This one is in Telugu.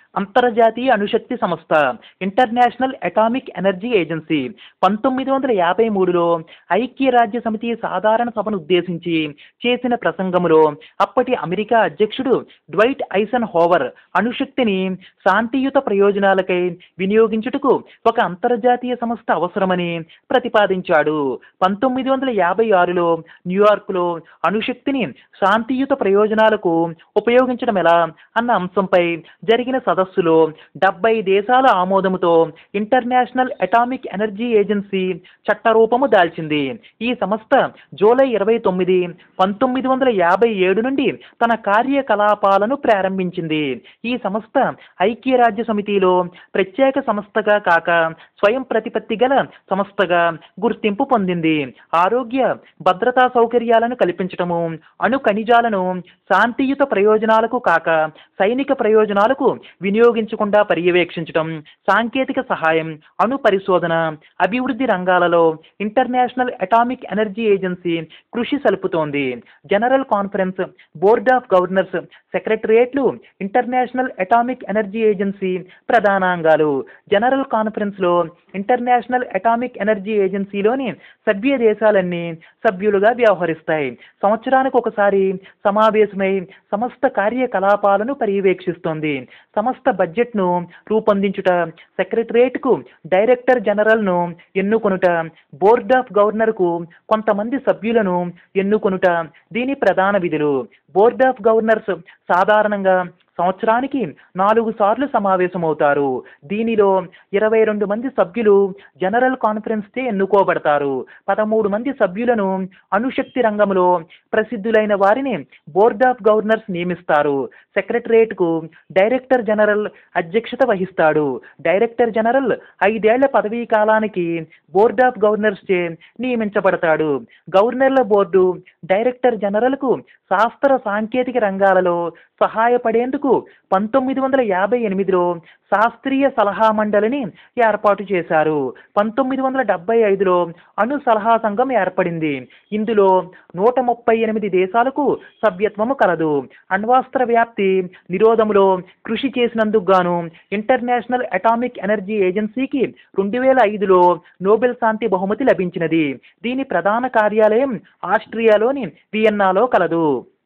అంతర్జాతీయ అణుశక్తి సంస్థ ఇంటర్నేషనల్ అటామిక్ ఎనర్జీ ఏజెన్సీ పంతొమ్మిది వందల యాభై మూడులో ఐక్యరాజ్య సమితి సాధారణ సభను ఉద్దేశించి చేసిన ప్రసంగంలో అప్పటి అమెరికా అధ్యక్షుడు డ్వైట్ ఐసన్ హోవర్ అణుశక్తిని శాంతియుత ప్రయోజనాలకై వినియోగించుటకు ఒక అంతర్జాతీయ సంస్థ అవసరమని ప్రతిపాదించాడు పంతొమ్మిది వందల యాభై ఆరులో న్యూయార్క్లో అణుశక్తిని శాంతియుత ప్రయోజనాలకు ఉపయోగించడం ఎలా అన్న అంశంపై జరిగిన సదస్సులో డెబ్బై దేశాల ఆమోదముతో ఇంటర్నేషనల్ అటామిక్ ఎనర్జీ ఏజెన్సీ చట్టరూపము దాల్చింది ఈ సంస్థ జూలై ఇరవై తొమ్మిది పంతొమ్మిది వందల యాభై ఏడు నుండి తన కార్యకలాపాలను ప్రారంభించింది ఈ సంస్థ ఐక్యరాజ్య సమితిలో ప్రత్యేక సంస్థగా కాక స్వయం ప్రతిపత్తి గల సంస్థగా గుర్తింపు పొందింది ఆరోగ్య భద్రతా సౌకర్యాలను కల్పించటము అణు ఖనిజాలను శాంతియుత ప్రయోజనాలకు కాక సైనిక ప్రయోజనాలకు వినియోగించకుండా పర్యవేక్షించటం సాంకేతిక సహాయం అణు పరిశోధన అభివృద్ధి రంగాలలో ఇంటర్నేషనల్ అటామిక్ ఎనర్జీ ఏజెన్సీ కృషి సలుపుతోంది general conference board of governors సెక్రటరియేట్లు ఇంటర్నేషనల్ అటామిక్ ఎనర్జీ ఏజెన్సీ ప్రధానాంగాలు జనరల్ కాన్ఫరెన్స్లో ఇంటర్నేషనల్ అటామిక్ ఎనర్జీ ఏజెన్సీలోని సభ్య దేశాలన్నీ సభ్యులుగా వ్యవహరిస్తాయి సంవత్సరానికి ఒకసారి సమావేశమై సమస్త కార్యకలాపాలను పర్యవేక్షిస్తోంది సమస్త బడ్జెట్ను రూపొందించుట సెక్రటరియట్కు డైరెక్టర్ జనరల్ను ఎన్నుకొనుట బోర్డ్ ఆఫ్ గవర్నర్కు కొంతమంది సభ్యులను ఎన్నుకొనుట దీని ప్రధాన విధులు బోర్డ్ ఆఫ్ గవర్నర్స్ సాధారణంగా సంవత్సరానికి నాలుగు సార్లు సమావేశమవుతారు దీనిలో ఇరవై రెండు మంది సభ్యులు జనరల్ కాన్ఫరెన్స్చే ఎన్నుకోబడతారు పదమూడు మంది సభ్యులను అణుశక్తి రంగంలో ప్రసిద్ధులైన వారిని బోర్డ్ ఆఫ్ గవర్నర్స్ నియమిస్తారు సెక్రటరియట్కు డైరెక్టర్ జనరల్ అధ్యక్షత వహిస్తాడు డైరెక్టర్ జనరల్ ఐదేళ్ల పదవీ కాలానికి బోర్డ్ ఆఫ్ గవర్నర్స్చే నియమించబడతాడు గవర్నర్ల బోర్డు డైరెక్టర్ జనరల్కు శాస్త్ర సాంకేతిక రంగాలలో సహాయపడేందుకు పంతొమ్మిది వందల యాభై ఎనిమిదిలో శాస్త్రీయ సలహా మండలిని ఏర్పాటు చేశారు పంతొమ్మిది వందల డెబ్బై ఐదులో అణు సలహా సంఘం ఏర్పడింది ఇందులో నూట ముప్పై ఎనిమిది దేశాలకు సభ్యత్వము కలదు అణ్వాస్త్ర వ్యాప్తి నిరోధములో కృషి చేసినందుకు గాను ఇంటర్నేషనల్ అటామిక్ ఎనర్జీ ఏజెన్సీకి రెండు వేల ఐదులో నోబెల్ శాంతి బహుమతి లభించినది దీని ప్రధాన కార్యాలయం ఆస్ట్రియాలోని వియన్నాలో కలదు